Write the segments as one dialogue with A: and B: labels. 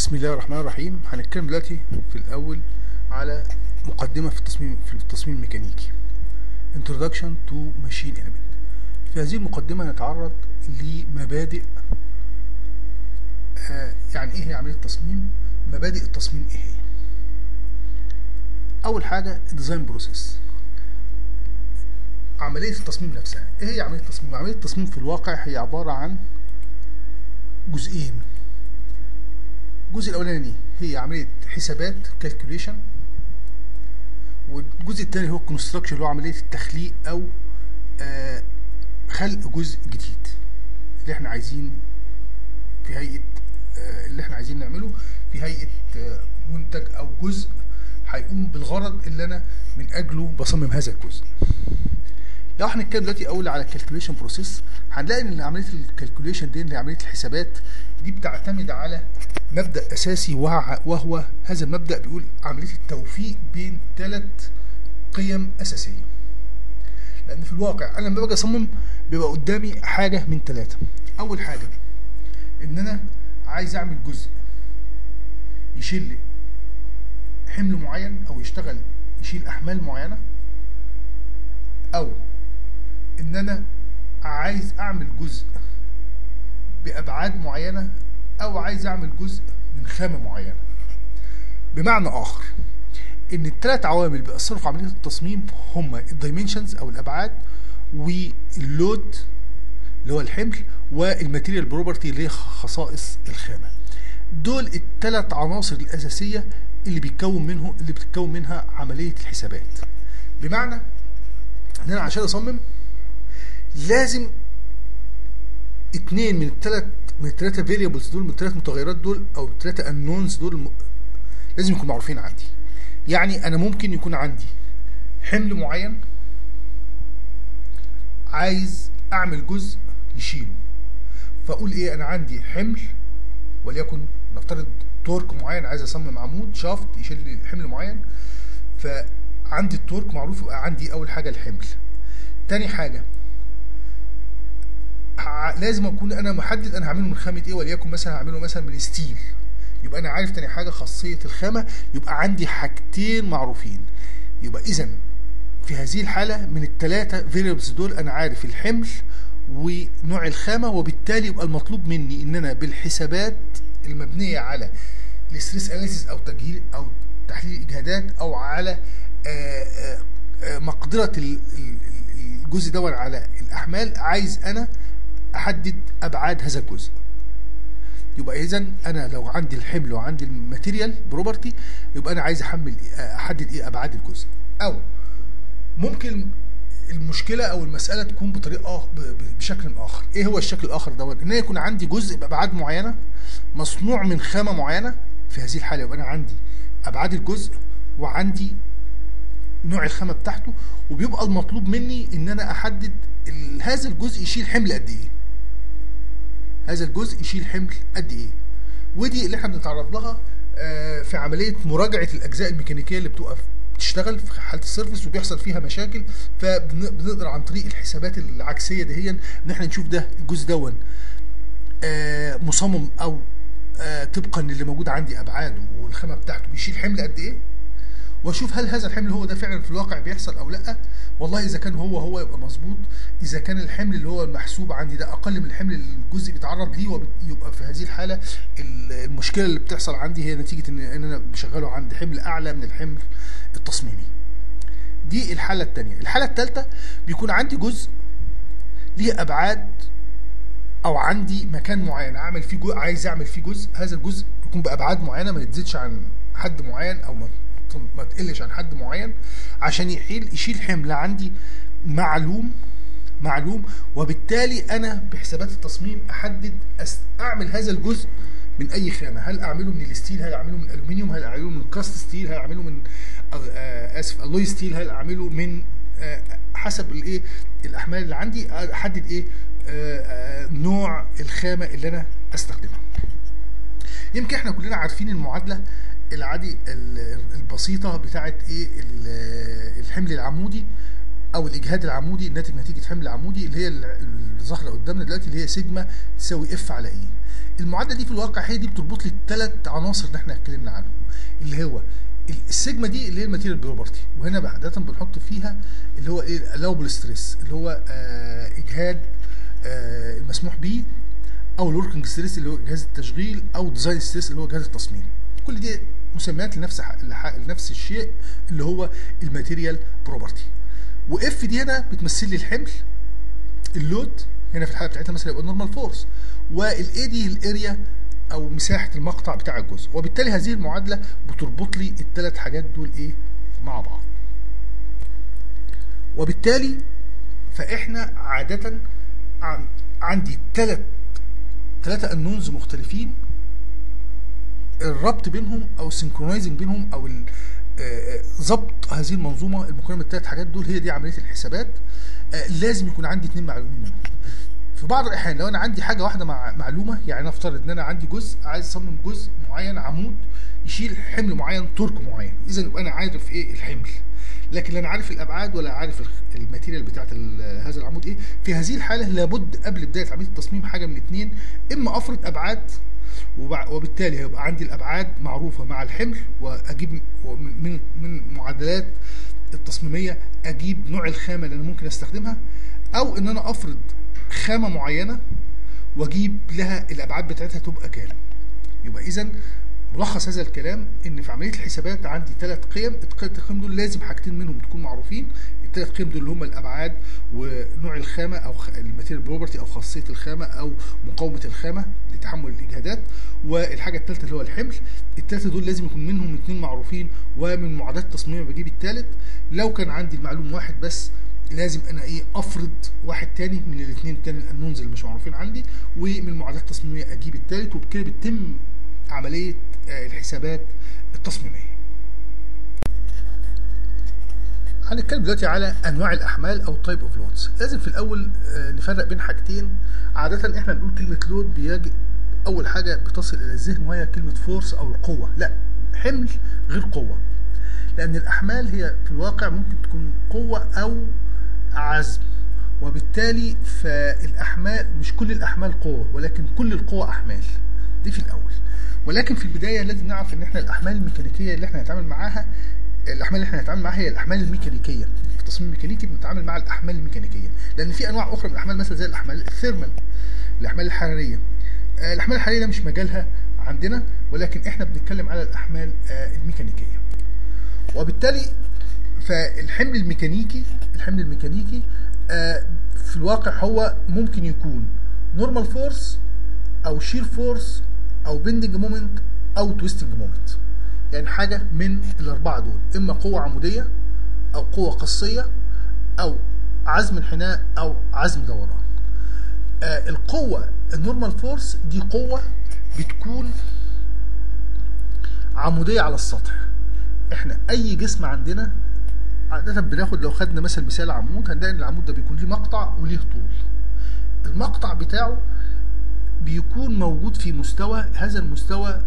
A: بسم الله الرحمن الرحيم هنتكلم دلوقتي في الأول على مقدمة في التصميم في التصميم الميكانيكي Introduction to Machine Element في هذه المقدمة نتعرض لمبادئ آه يعني ايه هي عملية التصميم مبادئ التصميم ايه هي أول حاجة الديزاين بروسيس عملية التصميم نفسها ايه هي عملية التصميم عملية التصميم في الواقع هي عبارة عن جزئين الجزء الاولاني هي عمليه حسابات كالكوليشن والجزء الثاني هو الكونستراكشن اللي هو عمليه التخليق او آه خلق جزء جديد اللي احنا عايزين في هيئه آه اللي احنا عايزين نعمله في هيئه آه منتج او جزء هيقوم بالغرض اللي انا من اجله بصمم هذا الجزء لو احنا هنتكلم دلوقتي اول على الكالكوليشن بروسيس هنلاقي ان عمليه الكالكوليشن دي اللي عمليه الحسابات دي بتعتمد على مبدا اساسي وهو هذا المبدا بيقول عمليه التوفيق بين ثلاث قيم اساسيه لان في الواقع انا لما باجي اصمم بيبقى قدامي حاجه من ثلاثه اول حاجه ان انا عايز اعمل جزء يشيل حمل معين او يشتغل يشيل احمال معينه او ان انا عايز اعمل جزء بابعاد معينه او عايز اعمل جزء من خامه معينه بمعنى اخر ان الثلاث عوامل بيأثروا في عمليه التصميم هما الدايمنشنز او الابعاد واللود اللي هو الحمل والماتيريال بروبرتي اللي هي خصائص الخامه دول الثلاث عناصر الاساسيه اللي بيتكون منه اللي بتتكون منها عمليه الحسابات بمعنى ان انا عشان اصمم لازم اتنين من الثلاث من الثلاثه فيريبلز دول من الثلاث متغيرات دول او الثلاثه انونز دول م... لازم يكونوا معروفين عندي يعني انا ممكن يكون عندي حمل معين عايز اعمل جزء يشيله فاقول ايه انا عندي حمل وليكن نفترض تورك معين عايز اصمم عمود شافت يشيل لي حمل معين فعندي التورك معروف يبقى عندي اول حاجه الحمل تاني حاجه لازم اكون انا محدد انا هعمله من خامه ايه وليكن مثلا هعمله مثلا من ستيل يبقى انا عارف تاني حاجه خاصيه الخامه يبقى عندي حاجتين معروفين يبقى اذا في هذه الحاله من الثلاثه فيريبلز دول انا عارف الحمل ونوع الخامه وبالتالي يبقى المطلوب مني ان انا بالحسابات المبنيه على الاستريس اناليسيس او تجهيل او تحليل الاجهادات او على آآ آآ مقدره الجزء دون على الاحمال عايز انا احدد ابعاد هذا الجزء يبقى اذا انا لو عندي الحمل وعندي الماتيريال بروبرتي يبقى انا عايز احمل احدد ايه ابعاد الجزء او ممكن المشكله او المساله تكون بطريقه بشكل اخر ايه هو الشكل الاخر دوت ان يكون عندي جزء بابعاد معينه مصنوع من خامه معينه في هذه الحاله يبقى انا عندي ابعاد الجزء وعندي نوع الخامه بتاعته وبيبقى المطلوب مني ان انا احدد هذا الجزء يشيل حمل قد ايه هذا الجزء يشيل حمل قد ايه ودي اللي احنا بنتعرض لها في عمليه مراجعه الاجزاء الميكانيكيه اللي بتبقى بتشتغل في حاله السيرفيس وبيحصل فيها مشاكل فبنقدر عن طريق الحسابات العكسيه دهيا ان احنا نشوف ده الجزء دون مصمم او طبقا للي موجود عندي ابعاده والخامه بتاعته بيشيل حمل قد ايه واشوف هل هذا الحمل هو ده فعلا في الواقع بيحصل او لا والله اذا كان هو هو يبقى مظبوط اذا كان الحمل اللي هو المحسوب عندي ده اقل من الحمل اللي الجزء بيتعرض ليه يبقى في هذه الحاله المشكله اللي بتحصل عندي هي نتيجه ان انا بشغله عند حمل اعلى من الحمل التصميمي دي الحاله الثانيه الحاله الثالثه بيكون عندي جزء ليه ابعاد او عندي مكان معين اعمل فيه جزء عايز اعمل فيه جزء هذا الجزء يكون بابعاد معينه ما تزيدش عن حد معين او ما ما تقلش عن حد معين عشان يحيل يشيل حمل عندي معلوم معلوم وبالتالي انا بحسابات التصميم احدد اعمل هذا الجزء من اي خامه هل اعمله من الستيل هل اعمله من الالومنيوم هل اعمله من كاست ستيل هل اعمله من آه اسف الوي ستيل هل اعمله من آه حسب الايه الاحمال اللي عندي احدد ايه آه نوع الخامه اللي انا استخدمها يمكن احنا كلنا عارفين المعادله العادي البسيطه بتاعه ايه الحمل العمودي او الاجهاد العمودي الناتج نتيجه حمل عمودي اللي هي اللي ظاهره قدامنا دلوقتي اللي هي سيجما تساوي اف على اي المعادله دي في الواقع هي دي بتربط لي الثلاث عناصر اللي احنا اتكلمنا عنهم اللي هو السيجما دي اللي هي الماتيريال بروبرتي وهنا عاده بنحط فيها اللي هو ايه الالاوبل ستريس اللي هو آه اجهاد آه المسموح به او الوركينج ستريس اللي هو جهاز التشغيل او ديزاين ستريس اللي هو جهاز التصميم كل دي مسميات لنفس لنفس الشيء اللي هو الماتيريال بروبرتي واف دي هنا بتمثل لي الحمل اللود هنا في الحاله بتاعتنا مثلا يبقى نورمال فورس والاي دي الاريا او مساحه المقطع بتاع الجزء وبالتالي هذه المعادله بتربط لي الثلاث حاجات دول ايه مع بعض وبالتالي فاحنا عاده عن عندي ثلاث ثلاثه انونز مختلفين الربط بينهم او السنكرونايزنج بينهم او ضبط هذه المنظومه المكونه من الثلاث حاجات دول هي دي عمليه الحسابات لازم يكون عندي اثنين معلومين منهم في بعض الاحيان لو انا عندي حاجه واحده مع معلومه يعني نفترض ان انا عندي جزء عايز اصمم جزء معين عمود يشيل حمل معين ترك معين اذا يبقى انا عارف ايه الحمل لكن لا انا عارف الابعاد ولا عارف الماتيريال بتاعت هذا العمود ايه في هذه الحاله لابد قبل بدايه عمليه التصميم حاجه من الاثنين اما افرض ابعاد وبالتالي هيبقى عندي الابعاد معروفه مع الحمل واجيب من من معادلات التصميميه اجيب نوع الخامه اللي انا ممكن استخدمها او ان انا افرض خامه معينه واجيب لها الابعاد بتاعتها تبقى كام يبقى اذا ملخص هذا الكلام ان في عمليه الحسابات عندي ثلاث قيم الثلاث قيم دول لازم حاجتين منهم تكون معروفين الثلاث قيم دول اللي هم الابعاد ونوع الخامه او الماتيريال بروبرتي او خاصيه الخامه او مقاومه الخامه لتحمل الاجهادات والحاجه الثالثه اللي هو الحمل الثلاثه دول لازم يكون منهم اثنين معروفين ومن معادلات التصميم بجيب الثالث لو كان عندي المعلوم واحد بس لازم انا ايه افرض واحد تاني من الاثنين التاني الانونز اللي مش معروفين عندي ومن المعادلات التصميميه اجيب الثالث وبكده بتتم عمليه الحسابات التصميميه هنتكلم دلوقتي على انواع الاحمال او تايب اوف لودز لازم في الاول نفرق بين حاجتين عاده احنا بنقول كلمه لود بيجي اول حاجه بتصل الى الذهن وهي كلمه فورس او القوه لا حمل غير قوه لان الاحمال هي في الواقع ممكن تكون قوه او عزم وبالتالي فالاحمال مش كل الاحمال قوه ولكن كل القوى احمال دي في الاول ولكن في البدايه لازم نعرف ان احنا الاحمال الميكانيكيه اللي احنا هنتعامل معاها الاحمال اللي احنا هنتعامل معاها هي الاحمال الميكانيكيه في التصميم الميكانيكي بنتعامل مع الاحمال الميكانيكيه لان في انواع اخرى من الاحمال مثلا زي الاحمال الثيرمال الاحمال الحراريه الاحمال الحراريه ده مش مجالها عندنا ولكن احنا بنتكلم على الاحمال الميكانيكيه وبالتالي فالحمل الميكانيكي الحمل الميكانيكي في الواقع هو ممكن يكون نورمال فورس او شير فورس او بندنج مومنت او تويستنج مومنت يعني حاجه من الاربعه دول اما قوه عموديه او قوه قصيه او عزم انحناء او عزم دوران آه القوه النورمال فورس دي قوه بتكون عموديه على السطح احنا اي جسم عندنا عادة بناخد لو خدنا مثلا مثال عمود هنلاقي ان العمود ده بيكون ليه مقطع وليه طول المقطع بتاعه بيكون موجود في مستوى هذا المستوى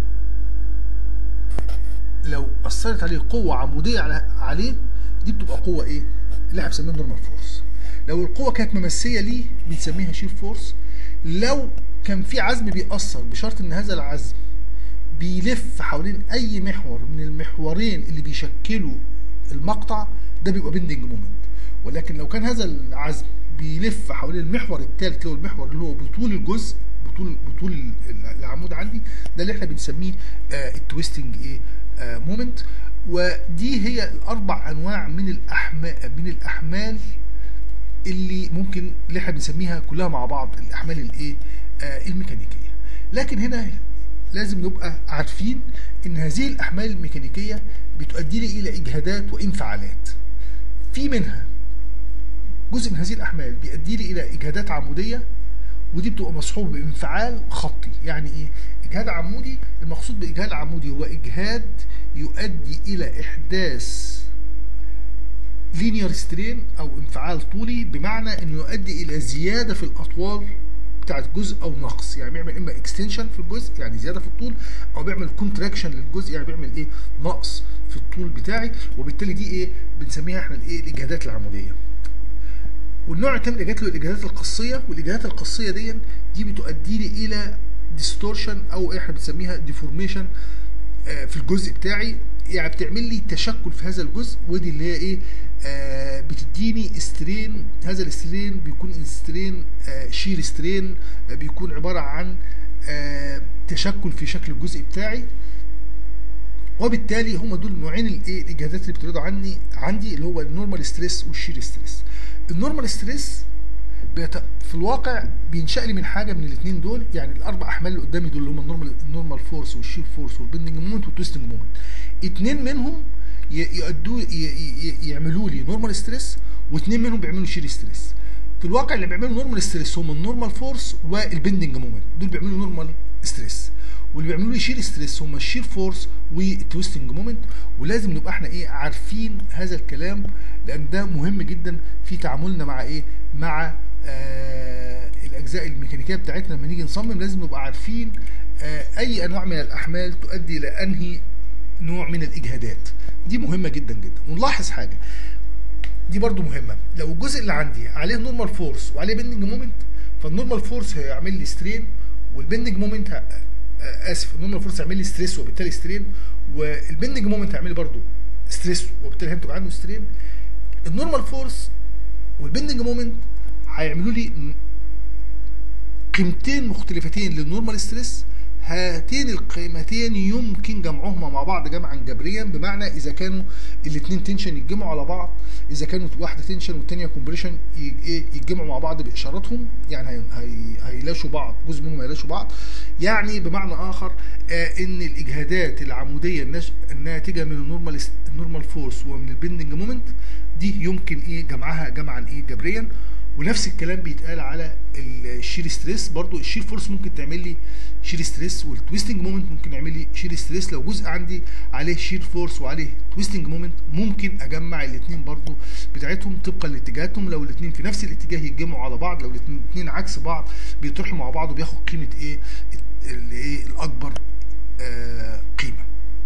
A: لو اثرت عليه قوه عموديه عليه دي بتبقى قوه ايه اللي احنا بنسميها نورمال فورس لو القوه كانت ممسيه ليه بنسميها شير فورس لو كان في عزم بيأثر بشرط ان هذا العزم بيلف حوالين اي محور من المحورين اللي بيشكلوا المقطع ده بيبقى بندنج مومنت ولكن لو كان هذا العزم بيلف حوالين المحور الثالث اللي هو المحور اللي هو بطول الجزء بطول بطول العمود عندي ده اللي احنا بنسميه آه التويستنج ايه آه مومنت ودي هي الاربع انواع من الاحمال من الاحمال اللي ممكن اللي احنا بنسميها كلها مع بعض الاحمال الايه آه الميكانيكيه لكن هنا لازم نبقى عارفين ان هذه الاحمال الميكانيكيه بتؤدي لي الى اجهادات وانفعالات في منها جزء من هذه الاحمال بيؤدي لي الى اجهادات عموديه ودي بتبقى مصحوبه بانفعال خطي يعني ايه اجهاد عمودي المقصود باجهاد عمودي هو اجهاد يؤدي الى احداث لينير سترين او انفعال طولي بمعنى انه يؤدي الى زياده في الاطوال بتاعت جزء او نقص يعني بيعمل اما اكستنشن في الجزء يعني زياده في الطول او بيعمل كونتراكشن للجزء يعني بيعمل ايه نقص في الطول بتاعي وبالتالي دي ايه بنسميها احنا الايه الاجهادات العموديه والنوع الثاني من الاجهادات الاجهادات القصيه والاجهادات القصيه دي دي بتؤدي لي الى ديستورشن او احنا بنسميها ديفورميشن في الجزء بتاعي يعني بتعمل لي تشكل في هذا الجزء ودي اللي هي ايه آه بتديني استرين هذا الاسترين بيكون استرين آه شير سترين آه بيكون عباره عن آه تشكل في شكل الجزء بتاعي وبالتالي هم دول نوعين الايه الاجهادات اللي بترضى عني عندي اللي هو النورمال ستريس والشير ستريس النورمال ستريس بيت... في الواقع بينشا لي من حاجه من الاثنين دول يعني الاربع احمال اللي قدامي دول اللي هم النورمال النورمال فورس والشير فورس والبندنج مومنت والتويستنج مومنت اثنين منهم يؤدوا يعملوا لي نورمال ستريس واثنين منهم بيعملوا شير ستريس في الواقع اللي بيعملوا نورمال ستريس هم النورمال فورس والبندنج مومنت دول بيعملوا نورمال ستريس واللي بيعملوا لي شير ستريس هم الشير فورس والتويستنج مومنت ولازم نبقى احنا ايه عارفين هذا الكلام لان ده مهم جدا في تعاملنا مع ايه مع آه الاجزاء الميكانيكيه بتاعتنا لما نيجي نصمم لازم نبقى عارفين آه اي انواع من الاحمال تؤدي الى انهي نوع من الاجهادات دي مهمه جدا جدا ونلاحظ حاجه دي برضو مهمه لو الجزء اللي عندي عليه نورمال فورس وعليه بندنج مومنت فالنورمال فورس هيعمل لي سترين والبندنج مومنت اسف النورمال فورس هيعمل لي ستريس وبالتالي سترين والبندنج مومنت هيعمل لي برضو ستريس وبالتالي هينتج عنه سترين النورمال فورس والبندنج مومنت هيعملوا لي قيمتين مختلفتين للنورمال ستريس هاتين القيمتين يمكن جمعهما مع بعض جمعا جبريا بمعنى اذا كانوا الاثنين تنشن يتجمعوا على بعض اذا كانوا واحده تنشن والثانيه كومبريشن يتجمعوا مع بعض باشاراتهم يعني هيلاشوا بعض جزء منهم هيلاشوا بعض يعني بمعنى اخر آه ان الاجهادات العموديه الناتجه من النورمال النورمال فورس ومن البندنج مومنت دي يمكن ايه جمعها جمعا ايه جبريا ونفس الكلام بيتقال على الشير ستريس برضو الشير فورس ممكن تعمل لي شير ستريس والتويستنج مومنت ممكن يعمل لي شير ستريس لو جزء عندي عليه شير فورس وعليه تويستنج مومنت ممكن اجمع الاثنين برضو بتاعتهم طبقا لاتجاهاتهم لو الاثنين في نفس الاتجاه يتجمعوا على بعض لو الاثنين عكس بعض بيطرحوا مع بعض وبياخد قيمه ايه الايه الاكبر آه قيمه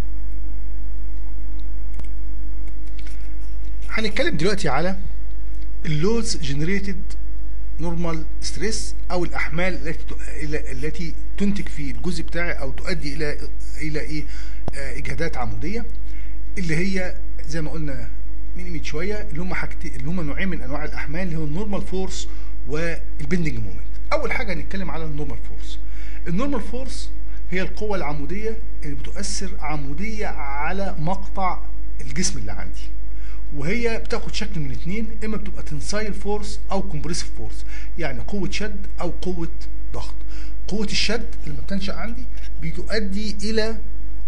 A: هنتكلم دلوقتي على اللودز جنريتد نورمال ستريس او الاحمال التي التي تنتج في الجزء بتاعي او تؤدي الى الى ايه آه اجهادات عموديه اللي هي زي ما قلنا من قيمه شويه اللي هم حاجتين اللي هم نوعين من انواع الاحمال اللي هو النورمال فورس والبندنج مومنت اول حاجه هنتكلم على النورمال فورس النورمال فورس هي القوه العموديه اللي بتؤثر عموديه على مقطع الجسم اللي عندي وهي بتاخد شكل من اثنين اما بتبقى تنسايل فورس او كومبريسيف فورس يعني قوه شد او قوه ضغط قوه الشد اللي بتنشا عندي بتؤدي الى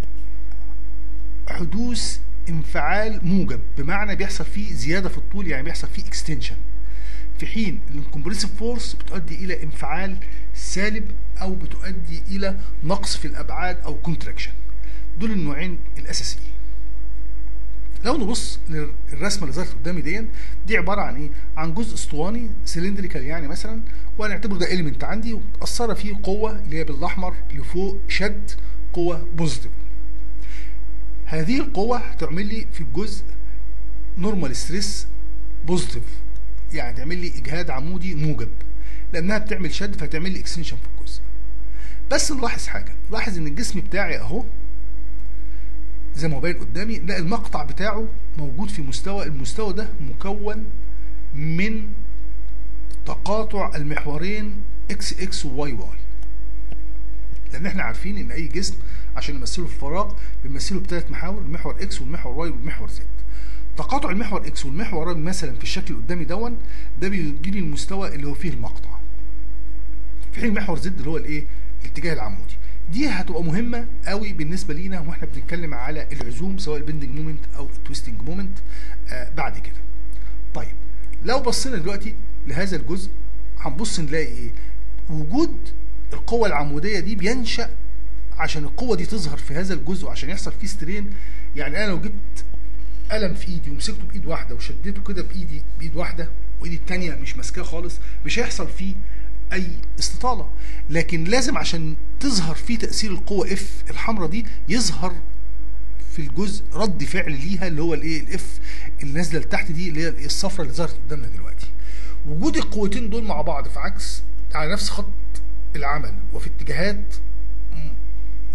A: حدوث انفعال موجب بمعنى بيحصل فيه زياده في الطول يعني بيحصل فيه اكستنشن في حين الكومبريسيف فورس بتؤدي الى انفعال سالب او بتؤدي الى نقص في الابعاد او كونتراكشن دول النوعين الاساسيين لو نبص للرسمه اللي ظهرت قدامي دي دي عباره عن ايه عن جزء اسطواني سلندريكال يعني مثلا وهنعتبره ده اليمنت عندي ومتاثره فيه قوه اللي هي بالاحمر لفوق شد قوه بوزيتيف هذه القوه هتعمل لي في الجزء نورمال ستريس بوزيتيف يعني تعمل لي اجهاد عمودي موجب لانها بتعمل شد فتعمل لي اكستنشن في الجزء بس نلاحظ حاجه نلاحظ ان الجسم بتاعي اهو زي ما هو باين قدامي لا المقطع بتاعه موجود في مستوى المستوى ده مكون من تقاطع المحورين اكس اكس وواي واي لان احنا عارفين ان اي جسم عشان نمثله في الفراغ بنمثله بثلاث محاور المحور اكس والمحور واي والمحور زد تقاطع المحور اكس والمحور واي مثلا في الشكل اللي قدامي دون ده بيديني المستوى اللي هو فيه المقطع في حين المحور زد اللي هو الايه الاتجاه العمودي دي هتبقى مهمة قوي بالنسبة لينا واحنا بنتكلم على العزوم سواء البندنج مومنت او التويستنج مومنت آه بعد كده طيب لو بصينا دلوقتي لهذا الجزء هنبص نلاقي ايه وجود القوة العمودية دي بينشأ عشان القوة دي تظهر في هذا الجزء وعشان يحصل فيه سترين يعني انا لو جبت قلم في ايدي ومسكته بايد واحدة وشديته كده بايدي بايد واحدة وايدي التانية مش ماسكاه خالص مش هيحصل فيه اي استطاله لكن لازم عشان تظهر فيه تاثير القوه اف الحمراء دي يظهر في الجزء رد فعل ليها اللي هو الايه الاف اللي نازله لتحت دي اللي هي الصفرة اللي ظهرت قدامنا دلوقتي وجود القوتين دول مع بعض في عكس على نفس خط العمل وفي اتجاهات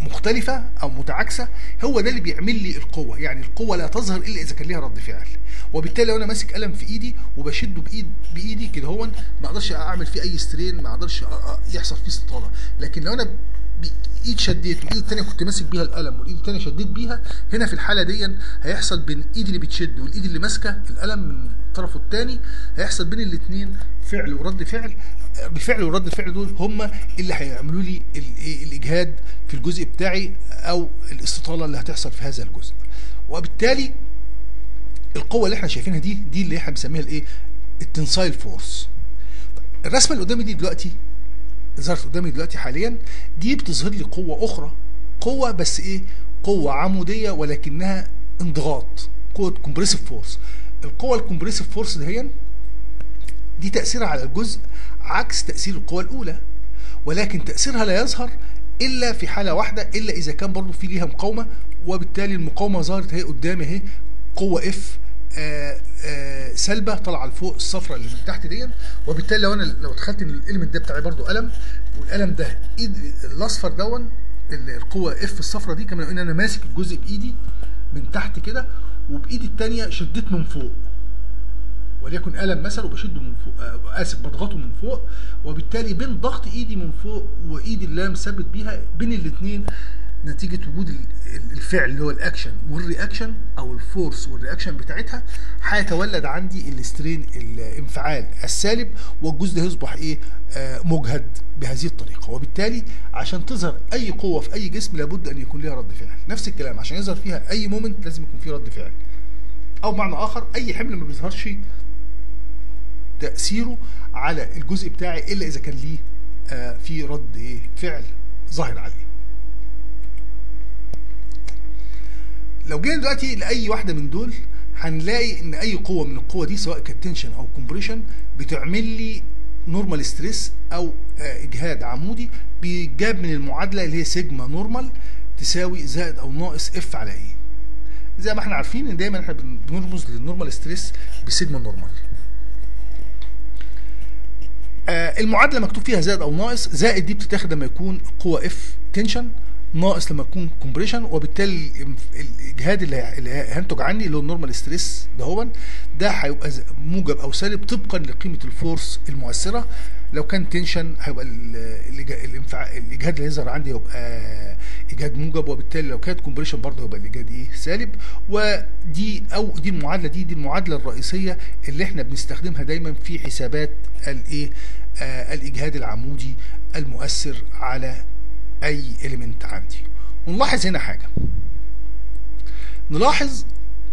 A: مختلفة أو متعاكسة هو ده اللي بيعمل لي القوة يعني القوة لا تظهر إلا إذا كان ليها رد فعل وبالتالي لو أنا ماسك قلم في إيدي وبشده بإيد بإيدي كده هو ما أقدرش أعمل فيه أي سترين ما أقدرش يحصل فيه استطالة لكن لو أنا بايد شديت والايد الثانيه كنت ماسك بيها القلم والايد الثانيه شديت بيها هنا في الحاله دي هيحصل بين الايد اللي بتشد والايد اللي ماسكه القلم من طرفه الثاني هيحصل بين الاثنين فعل ورد فعل بفعل ورد الفعل دول هم اللي هيعملوا لي الاجهاد في الجزء بتاعي او الاستطاله اللي هتحصل في هذا الجزء وبالتالي القوه اللي احنا شايفينها دي دي اللي احنا بنسميها الايه التنسايل فورس الرسمه اللي قدامي دي دلوقتي ظهرت قدامي دلوقتي حاليا دي بتظهر لي قوه اخرى قوه بس ايه قوه عموديه ولكنها انضغاط قوه كومبريسيف فورس القوه الكومبريسيف فورس دهيا دي تاثيرها على الجزء عكس تاثير القوه الاولى ولكن تاثيرها لا يظهر الا في حاله واحده الا اذا كان برضو في ليها مقاومه وبالتالي المقاومه ظهرت اهي قدامي اهي قوه اف آآ آآ سلبه طالعه لفوق الصفرة اللي من تحت دي وبالتالي لو انا لو دخلت ان الاليمنت ده بتاعي برضو قلم والقلم ده ايد الاصفر دون القوه اف الصفرة دي كمان ان انا ماسك الجزء بايدي من تحت كده وبايدي الثانيه شديت من فوق وليكن قلم مثلا وبشده من فوق آه اسف بضغطه من فوق وبالتالي بين ضغط ايدي من فوق وايدي اللي انا مثبت بيها بين الاثنين نتيجه وجود الفعل اللي هو الاكشن والرياكشن او الفورس والرياكشن بتاعتها هيتولد عندي الاسترين الانفعال السالب والجزء ده يصبح ايه آه مجهد بهذه الطريقه وبالتالي عشان تظهر اي قوه في اي جسم لابد ان يكون لها رد فعل نفس الكلام عشان يظهر فيها اي مومنت لازم يكون فيه رد فعل او بمعنى اخر اي حمل ما بيظهرش تاثيره على الجزء بتاعي الا اذا كان ليه آه في رد ايه فعل ظاهر عليه لو جينا دلوقتي لاي واحده من دول هنلاقي ان اي قوه من القوه دي سواء كانت تنشن او كومبريشن بتعمل لي نورمال ستريس او آه اجهاد عمودي بيجاب من المعادله اللي هي سيجما نورمال تساوي زائد او ناقص اف على ايه زي ما احنا عارفين ان دايما احنا بنرمز للنورمال ستريس بسيجما نورمال آه المعادله مكتوب فيها زائد او ناقص زائد دي بتتاخد لما يكون قوه اف تنشن ناقص لما تكون كومبريشن وبالتالي الاجهاد اللي اللي هينتج عني اللي هو النورمال ستريس ده هو ده هيبقى موجب او سالب طبقا لقيمه الفورس المؤثره لو كان تنشن هيبقى الاجهاد اللي هيظهر عندي هيبقى اجهاد موجب وبالتالي لو كانت كومبريشن برضه هيبقى الاجهاد ايه سالب ودي او دي المعادله دي دي المعادله الرئيسيه اللي احنا بنستخدمها دايما في حسابات الايه آه الاجهاد العمودي المؤثر على اي اليمنت عندي ونلاحظ هنا حاجه نلاحظ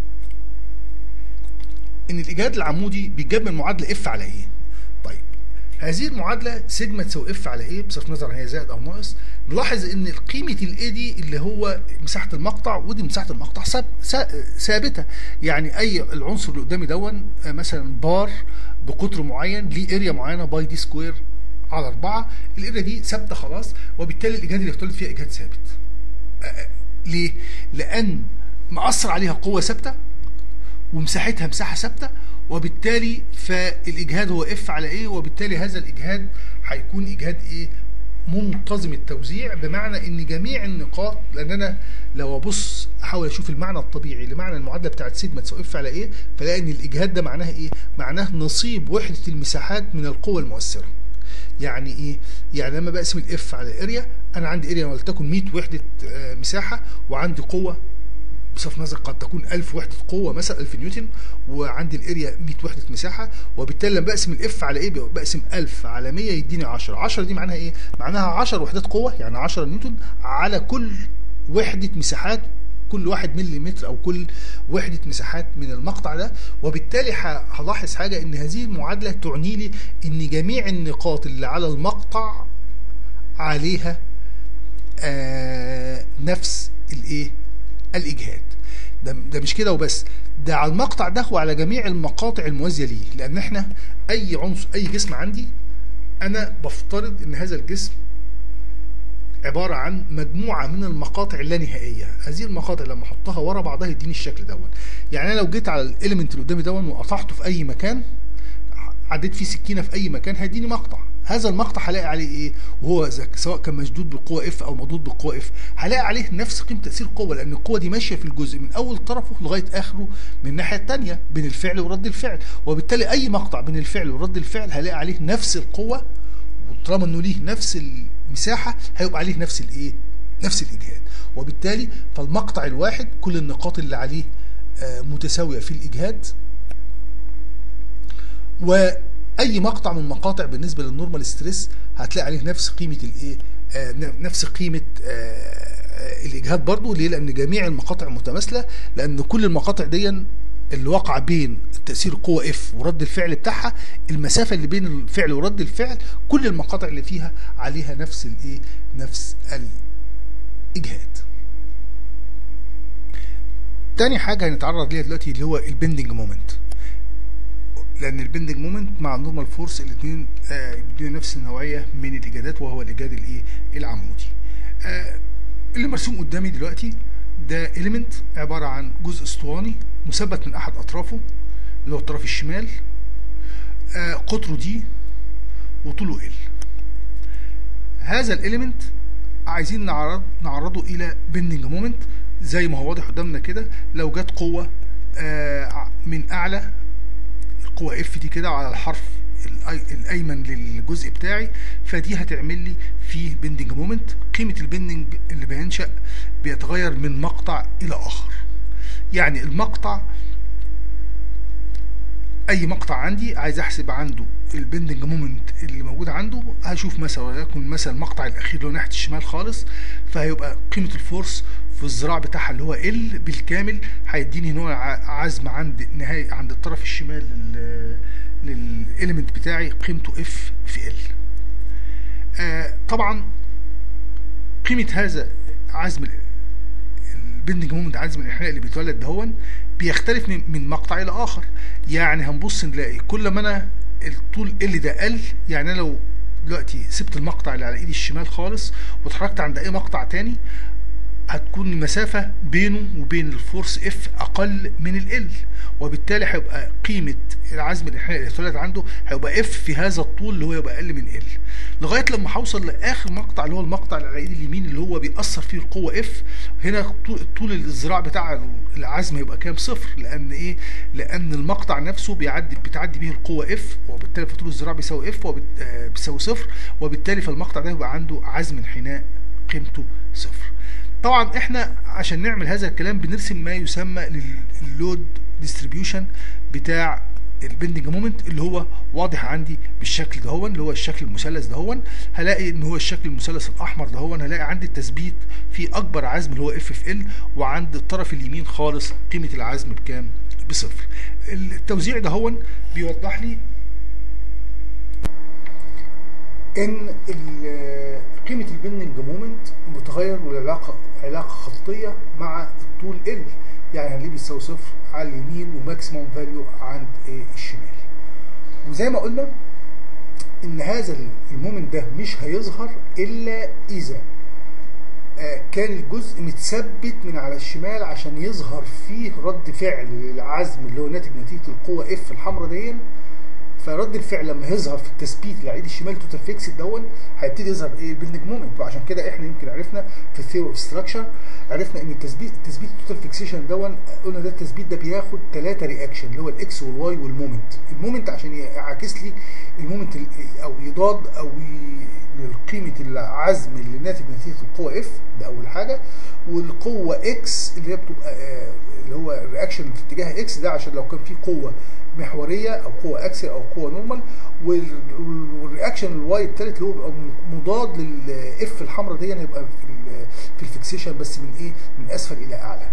A: ان الاجهاد العمودي بيتجاب من معادله اف على ايه طيب هذه المعادله سيجما تساوي اف على ايه بصرف النظر هي زائد او ناقص نلاحظ ان قيمه الاي دي اللي هو مساحه المقطع ودي مساحه المقطع ثابته يعني اي العنصر اللي قدامي دون مثلا بار بقطر معين ليه اريا معينه باي دي سكوير على 4 الاريا دي ثابته خلاص وبالتالي الاجهاد اللي يختلط فيها اجهاد ثابت ليه لان مأثر عليها قوه ثابته ومساحتها مساحه ثابته وبالتالي فالاجهاد هو اف على ايه وبالتالي هذا الاجهاد هيكون اجهاد ايه منتظم التوزيع بمعنى ان جميع النقاط لان انا لو ابص احاول اشوف المعنى الطبيعي لمعنى المعادله بتاعت سيجما تساوي اف على ايه فلاقي ان الاجهاد ده معناه ايه معناه نصيب وحده المساحات من القوه المؤثره يعني ايه يعني لما بقسم الاف على الاريا انا عندي اريا ولتكن 100 وحده مساحه وعندي قوه بصرف النظر قد تكون 1000 وحده قوه مثلا 1000 نيوتن وعندي الاريا 100 وحده مساحه وبالتالي لما بقسم الاف على ايه بقسم 1000 على 100 يديني 10 10 دي معناها ايه معناها 10 وحدات قوه يعني 10 نيوتن على كل وحده مساحات كل واحد مليمتر او كل وحده مساحات من المقطع ده وبالتالي هلاحظ حاجه ان هذه المعادله تعني لي ان جميع النقاط اللي على المقطع عليها آه نفس الايه الاجهاد ده, ده مش كده وبس ده على المقطع ده وعلى جميع المقاطع الموازيه ليه لان احنا اي عنصر اي جسم عندي انا بفترض ان هذا الجسم عباره عن مجموعه من المقاطع اللانهائيه هذه المقاطع لما احطها ورا بعضها يديني الشكل دون يعني انا لو جيت على الاليمنت اللي قدامي دون وقطعته في اي مكان عديت فيه سكينه في اي مكان هيديني مقطع هذا المقطع هلاقي عليه ايه وهو ذاك سواء كان مشدود بالقوه اف او مضغوط بالقوه اف هلاقي عليه نفس قيمه تاثير القوه لان القوه دي ماشيه في الجزء من اول طرفه لغايه اخره من الناحيه الثانيه بين الفعل ورد الفعل وبالتالي اي مقطع بين الفعل ورد الفعل هلاقي عليه نفس القوه وطالما انه ليه نفس المساحه هيبقى عليه نفس الايه نفس الاجهاد وبالتالي فالمقطع الواحد كل النقاط اللي عليه آه، متساويه في الاجهاد واي مقطع من مقاطع بالنسبه للنورمال ستريس هتلاقي عليه نفس قيمه الايه آه، نفس قيمه آه، الاجهاد برضو ليه لان جميع المقاطع متماثله لان كل المقاطع دي اللي وقع بين تاثير قوه اف ورد الفعل بتاعها المسافه اللي بين الفعل ورد الفعل كل المقاطع اللي فيها عليها نفس الايه نفس الاجهاد تاني حاجه هنتعرض ليها دلوقتي اللي هو البندنج مومنت لان البندنج مومنت مع النورمال فورس الاثنين آه بيدوا نفس النوعيه من الاجادات وهو الاجاد الايه العمودي آه اللي مرسوم قدامي دلوقتي ده اليمنت عباره عن جزء اسطواني مثبت من احد اطرافه اللي هو الطرف الشمال آه قطره دي وطوله ال هذا الاليمنت عايزين نعرض نعرضه الى بندنج مومنت زي ما هو واضح قدامنا كده لو جت قوه آه من اعلى القوه اف دي كده على الحرف الايمن للجزء بتاعي فدي هتعمل لي فيه بندنج مومنت قيمه البندنج اللي بينشا بيتغير من مقطع الى اخر يعني المقطع اي مقطع عندي عايز احسب عنده البندنج مومنت اللي موجود عنده هشوف مثلا وليكن مثلا المقطع الاخير اللي هو ناحيه الشمال خالص فهيبقى قيمه الفورس في الذراع بتاعها اللي هو ال بالكامل هيديني نوع عزم عند نهايه عند الطرف الشمال للاليمنت بتاعي قيمته اف في ال آه طبعا قيمه هذا عزم البندنج مومنت عزم الانحناء اللي بيتولد دهون بيختلف من, من مقطع الى اخر يعني هنبص نلاقي كل ما انا الطول ال ده قل يعني انا لو دلوقتي سبت المقطع اللي على ايدي الشمال خالص واتحركت عند اي مقطع تاني هتكون المسافة بينه وبين الفورس اف اقل من ال وبالتالي هيبقى قيمة العزم الانحنائي اللي اتولد عنده هيبقى اف في هذا الطول اللي هو يبقى اقل من ال لغايه لما هوصل لاخر مقطع اللي هو المقطع اللي على ايدي اليمين اللي هو بيأثر فيه القوه اف هنا طول الذراع بتاع العزم هيبقى كام صفر لان ايه لان المقطع نفسه بيعدي بتعدي به القوه اف وبالتالي فطول الذراع بيساوي اف وبيساوي صفر وبالتالي فالمقطع ده يبقى عنده عزم انحناء قيمته صفر طبعا احنا عشان نعمل هذا الكلام بنرسم ما يسمى لللود ديستريبيوشن بتاع البندنج مومنت اللي هو واضح عندي بالشكل دهون اللي هو الشكل المثلث دهون هلاقي ان هو الشكل المثلث الاحمر دهون هلاقي عندي التثبيت في اكبر عزم اللي هو اف اف ال وعند الطرف اليمين خالص قيمه العزم بكام بصفر التوزيع دهون بيوضح لي ان قيمه البندنج مومنت متغير والعلاقه علاقه خطيه مع الطول ال يعني هنلاقيه بيساوي صفر على اليمين وماكسيموم فاليو عند ايه الشمال وزي ما قلنا ان هذا المومنت ده مش هيظهر الا اذا آه كان الجزء متثبت من على الشمال عشان يظهر فيه رد فعل للعزم اللي هو ناتج نتيجه القوه اف الحمراء دي فرد الفعل لما يظهر في التثبيت اللي على ايد الشمال توتال فيكس دون هيبتدي يظهر ايه البيلدنج مومنت وعشان كده احنا يمكن عرفنا في الثيوري اوف ستراكشر عرفنا ان التثبيت التثبيت التوتال فيكسيشن دون قلنا ده التثبيت ده بياخد ثلاثه رياكشن اللي هو الاكس والواي والمومنت المومنت عشان يعاكس لي المومنت او يضاد او قيمه العزم اللي ناتج نتيجه القوه اف ده اول حاجه والقوه اكس اللي هي بتبقى آه اللي هو الرياكشن في اتجاه اكس ده عشان لو كان في قوه محوريه او قوه اكسل او قوه نورمال والرياكشن الواي الثالث اللي هو بيبقى مضاد للاف الحمراء دي هيبقى في في الفيكسيشن بس من ايه من اسفل الى اعلى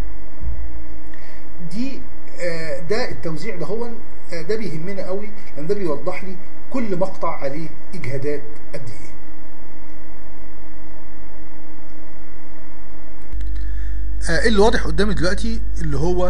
A: دي آه ده التوزيع ده هو آه ده بيهمنا قوي لان ده بيوضح لي كل مقطع عليه اجهادات قد ايه آه اللي واضح قدامي دلوقتي اللي هو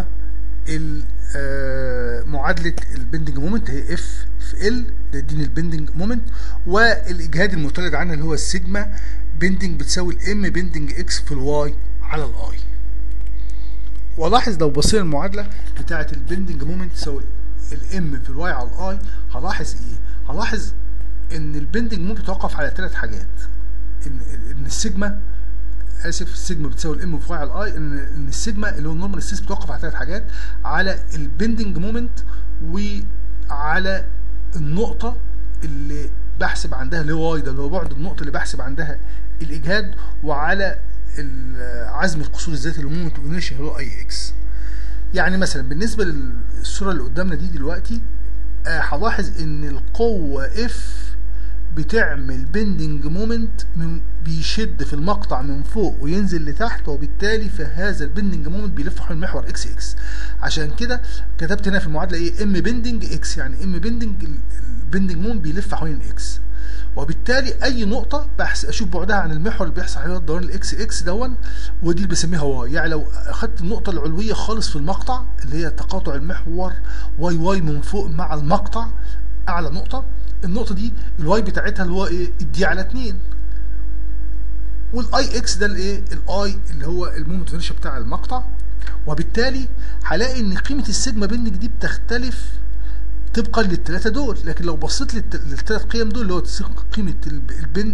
A: معادله البندنج مومنت هي اف في ال ده يديني البندنج مومنت والاجهاد المتولد عنها اللي هو السيجما بندنج بتساوي الام بندنج اكس في الواي على الاي ولاحظ لو بصينا المعادله بتاعه البندنج مومنت تساوي الام في الواي على الاي هلاحظ ايه هلاحظ ان البندنج مومنت بيتوقف على ثلاث حاجات ان ان السيجما اسف السيجما بتساوي الام في واي على الاي ان ان السيجما اللي هو النورمال ستريس بتوقف على ثلاث حاجات على البندنج مومنت وعلى النقطه اللي بحسب عندها اللي هو واي ده اللي هو بعد النقطه اللي بحسب عندها الاجهاد وعلى ال- عزم القصور الذاتي اللي مومنت اوف انيرشيا اللي هو اي اكس يعني مثلا بالنسبه للصوره اللي قدامنا دي دلوقتي آه، هلاحظ ان القوه اف بتعمل بندنج مومنت من بيشد في المقطع من فوق وينزل لتحت وبالتالي فهذا البندنج مومنت بيلف حول المحور اكس اكس عشان كده كتبت هنا في المعادله ايه ام بندنج اكس يعني ام بندنج البندنج مومنت بيلف حوالين اكس وبالتالي اي نقطه بحس اشوف بعدها عن المحور اللي بيحصل عليه الدوران الاكس اكس دون ودي اللي بسميها واي يعني لو اخدت النقطه العلويه خالص في المقطع اللي هي تقاطع المحور واي واي من فوق مع المقطع اعلى نقطه النقطه دي الواي بتاعتها اللي هو ايه الدي على 2 والاي اكس ده الايه الاي اللي هو المومنت انرشيا بتاع المقطع وبالتالي هلاقي ان قيمه السيجما بندنج دي بتختلف طبقا للثلاثه دول لكن لو بصيت للثلاث قيم دول اللي هو قيمه البن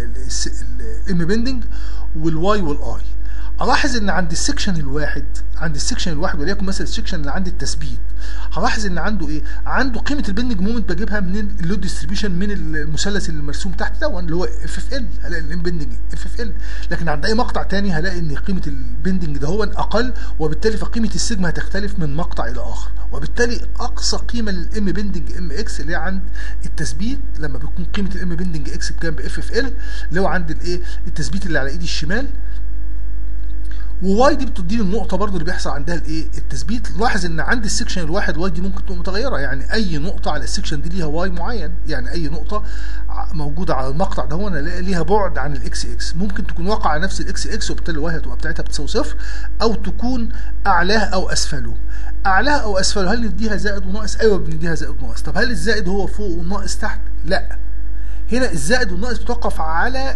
A: الام بندنج والواي والاي الاحظ ان عند السكشن الواحد عند السكشن الواحد وليكن مثلا السكشن اللي عند التثبيت هلاحظ ان عنده ايه عنده قيمه البندنج مومنت بجيبها من اللود ديستريبيوشن من المثلث اللي مرسوم تحت ده اللي هو اف اف ال هلاقي الام بندنج اف اف ال لكن عند اي مقطع تاني هلاقي ان قيمه البندنج ده هو اقل وبالتالي فقيمه السيجما هتختلف من مقطع الى اخر وبالتالي اقصى قيمه للام بندنج ام اكس اللي هي عند التثبيت لما بيكون قيمه الام بندنج اكس بكام باف اف ال اللي هو عند الايه التثبيت اللي على ايدي الشمال وواي دي بتديني النقطه برضو اللي بيحصل عندها الايه التثبيت لاحظ ان عند السكشن الواحد واي دي ممكن تبقى متغيره يعني اي نقطه على السكشن دي ليها واي معين يعني اي نقطه موجوده على المقطع ده هنا ليها بعد عن الاكس اكس ممكن تكون واقعه على نفس الاكس اكس وبالتالي الواي هتبقى بتاعتها بتساوي صفر او تكون اعلاه او اسفله اعلاها او اسفله هل نديها زائد وناقص ايوه بنديها زائد وناقص طب هل الزائد هو فوق والناقص تحت لا هنا الزائد والناقص بتوقف على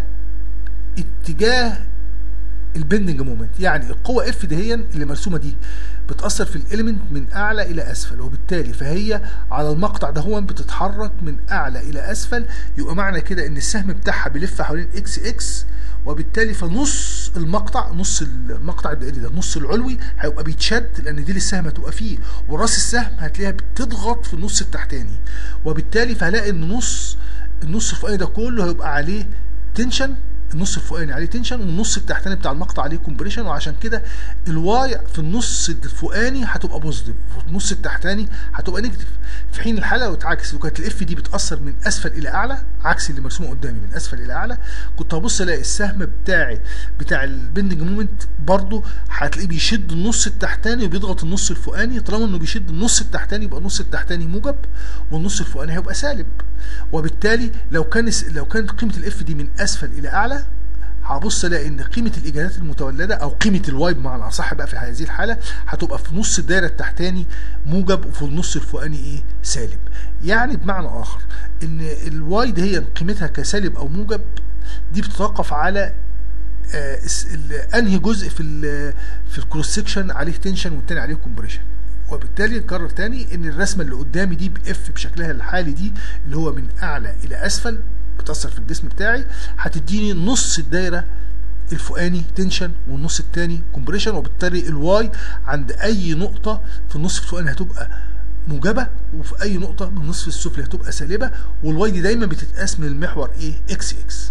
A: اتجاه البندنج مومنت يعني القوه اف دهيا اللي مرسومه دي بتاثر في الاليمنت من اعلى الى اسفل وبالتالي فهي على المقطع ده هو بتتحرك من اعلى الى اسفل يبقى معنى كده ان السهم بتاعها بيلف حوالين اكس اكس وبالتالي فنص المقطع نص المقطع الدائري ده النص العلوي هيبقى بيتشد لان دي السهم هتبقى فيه وراس السهم هتلاقيها بتضغط في النص التحتاني وبالتالي فهلاقي ان نص النص الفوقاني ده كله هيبقى عليه تنشن النص الفوقاني عليه تنشن والنص التحتاني بتاع المقطع عليه كومبريشن وعشان كده الواي في النص الفوقاني هتبقى بوزيتيف وفي النص التحتاني هتبقى نيجاتيف في حين الحاله لو اتعكس وكانت الاف دي بتاثر من اسفل الى اعلى عكس اللي مرسوم قدامي من اسفل الى اعلى كنت هبص الاقي السهم بتاعي بتاع البندنج مومنت برضه هتلاقيه بيشد النص التحتاني وبيضغط النص الفوقاني طالما انه بيشد النص التحتاني يبقى النص التحتاني موجب والنص الفوقاني هيبقى سالب وبالتالي لو كان لو كانت قيمه الاف دي من اسفل الى اعلى هبص الاقي ان قيمه الاجابات المتولده او قيمه الواي بمعنى اصح بقى في هذه الحاله هتبقى في نص الدايره التحتاني موجب وفي النص الفوقاني ايه سالب يعني بمعنى اخر ان الواي دي هي قيمتها كسالب او موجب دي بتتوقف على آه انهي جزء في ال في الكروس سكشن عليه تنشن والتاني عليه كومبريشن وبالتالي نكرر تاني ان الرسمه اللي قدامي دي باف بشكلها الحالي دي اللي هو من اعلى الى اسفل بتاثر في الجسم بتاعي هتديني نص الدايره الفوقاني تنشن والنص التاني كومبريشن وبالتالي الواي عند اي نقطه في النص الفوقاني هتبقى موجبه وفي اي نقطه من النصف السفلي هتبقى سالبه والواي دي دايما بتتقاس من المحور ايه اكس اكس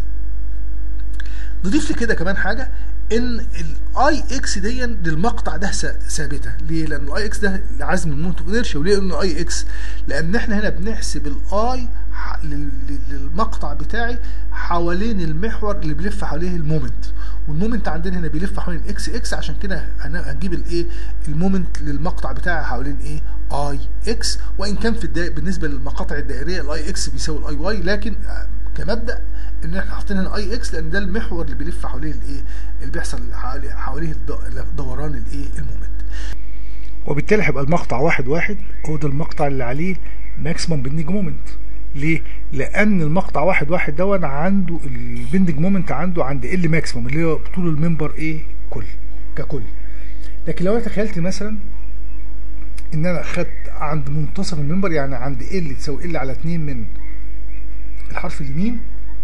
A: نضيف لكده كمان حاجه ان الاي اكس دي للمقطع ده ثابته ليه لان الاي اكس ده عزم المومنت اوف انرشيا وليه قلنا اي اكس لان احنا هنا بنحسب الاي للمقطع بتاعي حوالين المحور اللي بيلف حواليه المومنت والمومنت عندنا هنا بيلف حوالين اكس اكس عشان كده هنجيب الايه المومنت للمقطع بتاعي حوالين ايه اي اكس وان كان في الدائق بالنسبه للمقاطع الدائريه الاي اكس بيساوي الاي واي لكن كمبدا ان احنا حاطين هنا اي اكس لان ده المحور اللي بيلف حواليه الايه اللي بيحصل حواليه دوران الايه المومنت وبالتالي هيبقى المقطع واحد واحد هو ده المقطع اللي عليه ماكسيمم بندنج مومنت ليه؟ لأن المقطع واحد واحد دون عنده البندنج مومنت عنده عند ال ماكسيمم اللي هو طول الممبر ايه؟ كل ككل. لكن لو انا تخيلت مثلا ان انا خدت عند منتصف الممبر يعني عند ال تساوي ال على 2 من الحرف اليمين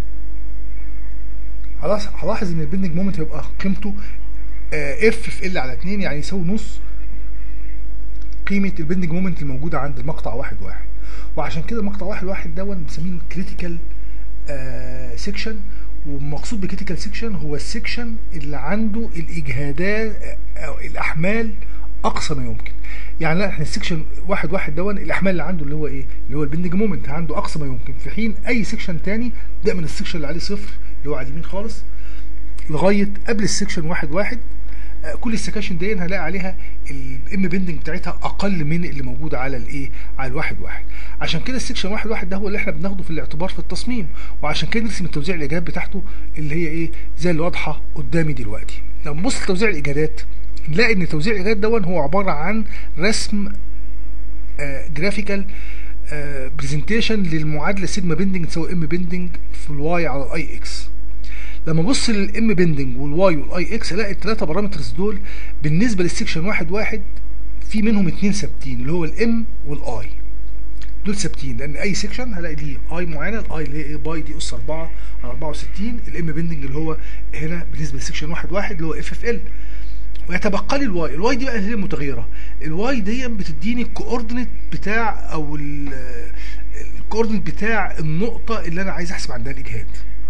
A: خلاص هلاحظ ان البندنج مومنت هيبقى قيمته اف في ال على 2 يعني يساوي نص قيمه البندنج مومنت الموجوده عند المقطع واحد واحد وعشان كده المقطع واحد واحد دون بنسميه كريتيكال سيكشن والمقصود بكريتيكال سيكشن هو السيكشن اللي عنده الاجهادات او الاحمال اقصى ما يمكن يعني لا احنا السيكشن واحد واحد دون الاحمال اللي عنده اللي هو ايه اللي هو البندنج مومنت عنده اقصى ما يمكن في حين اي سيكشن تاني ده من السيكشن اللي عليه صفر اللي هو على اليمين خالص لغايه قبل السيكشن واحد واحد آه، كل السكاشن دي هنلاقي عليها الام بندنج بتاعتها اقل من اللي موجوده على الايه على الواحد واحد عشان كده السكشن واحد واحد ده هو اللي احنا بناخده في الاعتبار في التصميم وعشان كده نرسم التوزيع الايجابات بتاعته اللي هي ايه زي اللي واضحه قدامي دلوقتي لو نبص لتوزيع الايجادات نلاقي ان توزيع الايجادات دون هو عباره عن رسم جرافيكال برزنتيشن للمعادله سيجما بندنج تساوي ام بندنج في الواي على الاي اكس لما ابص للام بندنج والواي والاي اكس الاقي الثلاثه بارامترز دول بالنسبه للسكشن واحد واحد في منهم اتنين ثابتين اللي هو الام والاي دول ثابتين لان اي سكشن هلاقي ليه اي معينه الاي اللي هي ايه باي دي اس 4 على 64 الام بندنج اللي هو هنا بالنسبه للسكشن واحد واحد اللي هو اف اف ال ويتبقى لي الواي الواي دي بقى هي المتغيره الواي دي بتديني الكوردينيت بتاع او الكوردينيت بتاع النقطه اللي انا عايز احسب عندها الاجهاد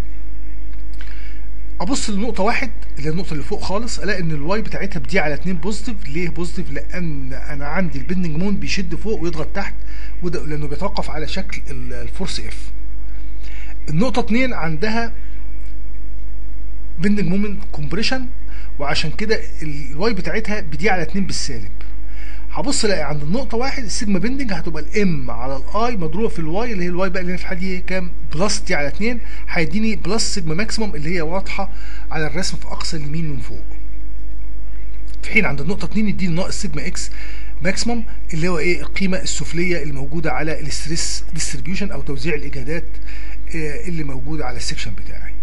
A: ابص لنقطه واحد اللي هي النقطه اللي فوق خالص الاقي ان الواي بتاعتها بدي على 2 بوزيتيف ليه بوزيتيف لان انا عندي البندنج مون بيشد فوق ويضغط تحت وده لانه بيتوقف على شكل ال- الفورس اف النقطه 2 عندها بندنج مومنت كومبريشن وعشان كده الواي بتاعتها بدي على 2 بالسالب هبص الاقي عند النقطه واحد السيجما بندنج هتبقى الام على الاي مضروبه في الواي اللي هي الواي بقى اللي هي في الحاله دي كام بلس دي على 2 هيديني بلس سيجما ماكسيموم اللي هي واضحه على الرسم في اقصى اليمين من فوق في حين عند النقطه 2 يديني ناقص سيجما اكس ماكسيموم اللي هو ايه القيمه السفليه اللي موجوده على الستريس ديستريبيوشن او توزيع الاجهادات آه، اللي موجوده على السكشن بتاعي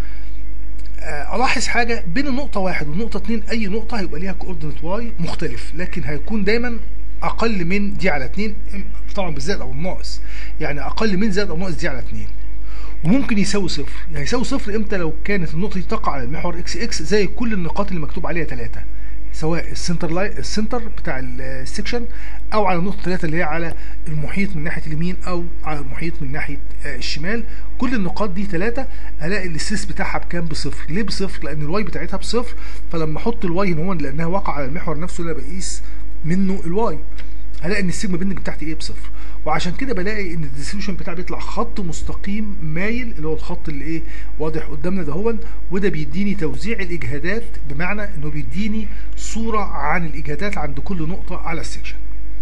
A: آه، الاحظ حاجه بين النقطه واحد والنقطه اتنين اي نقطه هيبقى ليها كوردينيت واي مختلف لكن هيكون دايما اقل من دي على اتنين طبعا بالزائد او الناقص يعني اقل من زائد او ناقص دي على اتنين وممكن يساوي صفر يعني يساوي صفر امتى لو كانت النقطه دي تقع على المحور اكس اكس زي كل النقاط اللي مكتوب عليها ثلاثه سواء السنتر لاي السنتر بتاع السكشن او على النقطه ثلاثه اللي هي على المحيط من ناحيه اليمين او على المحيط من ناحيه آه، الشمال كل النقاط دي ثلاثه هلاقي الاستريس بتاعها بكام بصفر ليه بصفر لان الواي بتاعتها بصفر فلما احط الواي هنا هو لانها واقعه على المحور نفسه اللي انا بقيس منه الواي هلاقي ان السيجما بندنج بتاعتي ايه بصفر وعشان كده بلاقي ان الديستريبيوشن بتاعي بيطلع خط مستقيم مايل اللي هو الخط اللي ايه واضح قدامنا ده هو وده بيديني توزيع الاجهادات بمعنى انه بيديني صوره عن الاجهادات عند كل نقطه على السكشن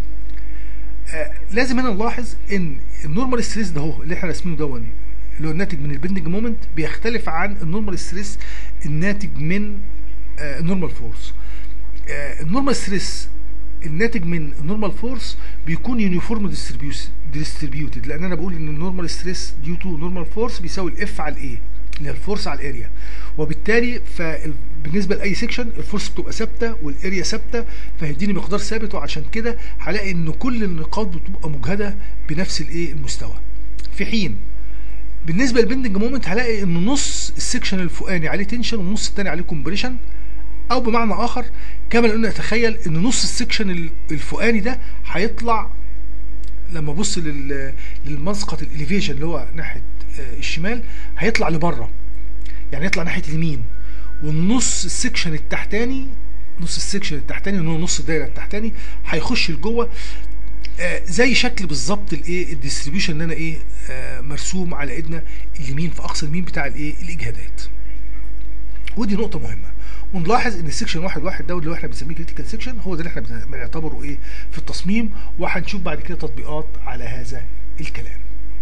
A: آه لازم هنا نلاحظ ان النورمال ستريس ده هو اللي احنا راسمينه دون اللي هو الناتج من البندنج مومنت بيختلف عن النورمال ستريس الناتج من آه النورمال فورس آه النورمال ستريس الناتج من النورمال فورس بيكون يونيفورم ديستريبيوتد لان انا بقول ان النورمال ستريس ديو تو نورمال فورس بيساوي الاف على الايه اللي هي الفورس على الاريا وبالتالي فبالنسبه لاي سيكشن الفورس بتبقى ثابته والاريا ثابته فهيديني مقدار ثابت وعشان كده هلاقي ان كل النقاط بتبقى مجهده بنفس الايه المستوى في حين بالنسبه للبندنج مومنت هلاقي ان نص السكشن الفوقاني عليه تنشن والنص الثاني عليه كومبريشن او بمعنى اخر كما لو نتخيل ان نص السكشن الفوقاني ده هيطلع لما ابص لل- للمسقط الاليفيشن اللي هو ناحيه آه، الشمال هيطلع لبره يعني يطلع ناحيه اليمين والنص السكشن التحتاني نص السكشن التحتاني اللي هو نص الدايره التحتاني هيخش لجوه آه، زي شكل بالظبط الايه الديستريبيوشن اللي انا ايه آه، مرسوم على ايدنا اليمين في اقصى اليمين بتاع الايه الاجهادات ودي نقطه مهمه ونلاحظ ان السكشن واحد واحد ده اللي هو احنا بنسميه كريتيكال سكشن هو ده اللي احنا بن- بنعتبره ايه في التصميم وهنشوف بعد كده تطبيقات على هذا الكلام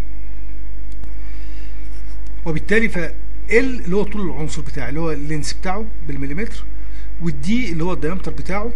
A: وبالتالي ف ال اللي هو طول العنصر بتاعي اللي هو اللينس بتاعه بالمليمتر والدي اللي هو الديامتر بتاعه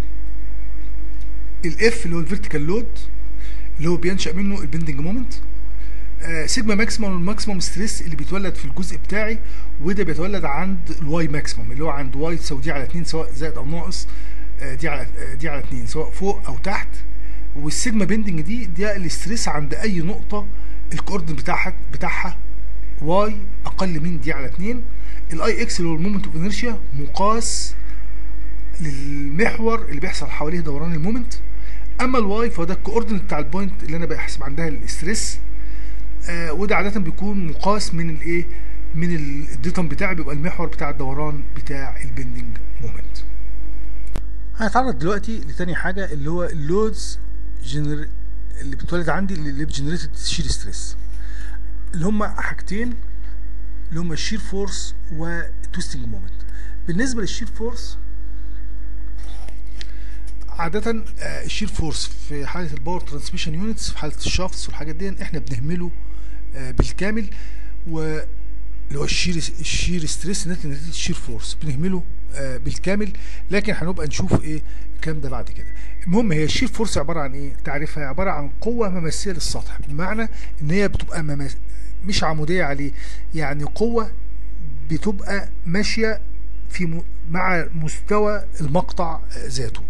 A: الاف اللي هو الفيرتيكال لود اللي هو بينشا منه البندنج مومنت آه، سيجما ماكسيمم والماكسيمم ستريس اللي بيتولد في الجزء بتاعي وده بيتولد عند الواي ماكسيمم اللي هو عند واي تساوي دي على 2 سواء زائد او ناقص آه، دي على آه، دي على 2 سواء فوق او تحت والسيجما بيندنج دي ده الاستريس عند اي نقطه الكوردن بتاعها بتاعها واي اقل من دي على 2 الاي اكس اللي هو المومنت اوف انرشيا مقاس للمحور اللي بيحصل حواليه دوران المومنت اما الواي فهو ده الكوردينيت بتاع البوينت اللي انا بحسب عندها الاستريس آه وده عاده بيكون مقاس من الايه من الديتم بتاعي بيبقى المحور بتاع الدوران بتاع البندنج مومنت هنتعرض دلوقتي لتاني حاجه اللي هو اللودز جنر اللي بتولد عندي اللي بجنريتد شير ستريس اللي هم حاجتين اللي هم الشير فورس والتويستنج مومنت بالنسبه للشير فورس عادة الشير فورس في حالة الباور ترانسميشن يونتس في حالة الشافتس والحاجات دي احنا بنهمله بالكامل و اللي هو الشير الشير ستريس نتيجة الشير فورس بنهمله بالكامل لكن هنبقى نشوف ايه الكلام ده بعد كده المهم هي الشير فورس عبارة عن ايه تعريفها عبارة عن قوة مماثلة للسطح بمعنى ان هي بتبقى مماس... مش عمودية عليه يعني قوة بتبقى ماشية في م... مع مستوى المقطع ذاته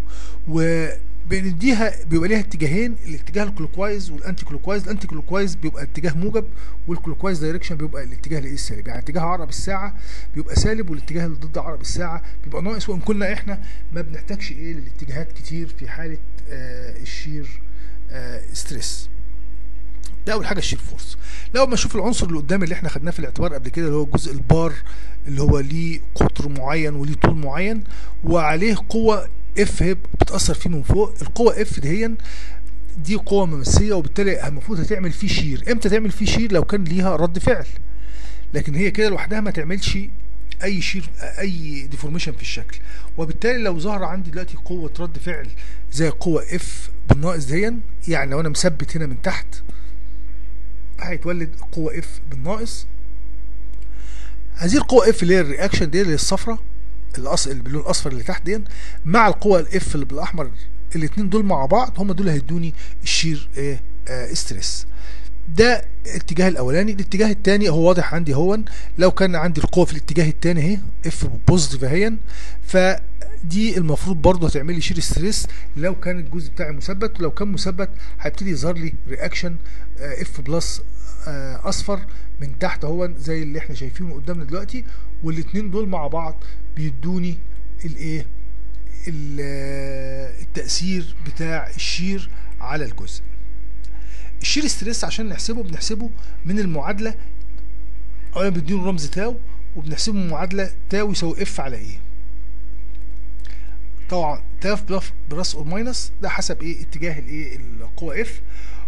A: وبنديها بيبقى ليها اتجاهين الاتجاه الكلوكوايز والانتي كلوكوايز الانتي كلوكوايز بيبقى اتجاه موجب والكلوكوايز دايركشن بيبقى الاتجاه الايه السالب يعني اتجاه عقرب الساعه بيبقى سالب والاتجاه اللي ضد عقرب الساعه بيبقى ناقص وان كنا احنا ما بنحتاجش ايه للاتجاهات كتير في حاله آه الشير آه ستريس ده اول حاجه الشير فورس لو ما اشوف العنصر اللي قدام اللي احنا خدناه في الاعتبار قبل كده اللي هو الجزء البار اللي هو ليه قطر معين وليه طول معين وعليه قوه اف هي بتاثر فيه من فوق القوه اف دي دي قوه ممسيه وبالتالي المفروض هتعمل فيه شير امتى تعمل فيه شير لو كان ليها رد فعل لكن هي كده لوحدها ما تعملش اي شير اي ديفورميشن في الشكل وبالتالي لو ظهر عندي دلوقتي قوه رد فعل زي قوه اف بالناقص دي يعني لو انا مثبت هنا من تحت هيتولد قوه اف بالناقص هذه القوه اف اللي هي الرياكشن دي اللي هي الصفراء الأص... اللي باللون الاصفر اللي تحت دي مع القوه الاف اللي بالاحمر الاثنين دول مع بعض هم دول هيدوني الشير ايه آه ستريس ده الاتجاه الاولاني الاتجاه الثاني هو واضح عندي هو لو كان عندي القوه في الاتجاه الثاني اهي اف بوزيتيف اهي فدي المفروض برضه هتعمل لي شير ستريس لو كان الجزء بتاعي مثبت ولو كان مثبت هيبتدي يظهر لي رياكشن اف بلس اصفر من تحت اهو زي اللي احنا شايفينه قدامنا دلوقتي والاثنين دول مع بعض بيدوني الايه التاثير بتاع الشير على الجزء الشير ستريس عشان نحسبه بنحسبه من المعادله اولا بنديله رمز تاو وبنحسبه من معادله تاو يساوي اف على ايه طبعا تاو بلس اور ماينس ده حسب ايه اتجاه الايه القوه اف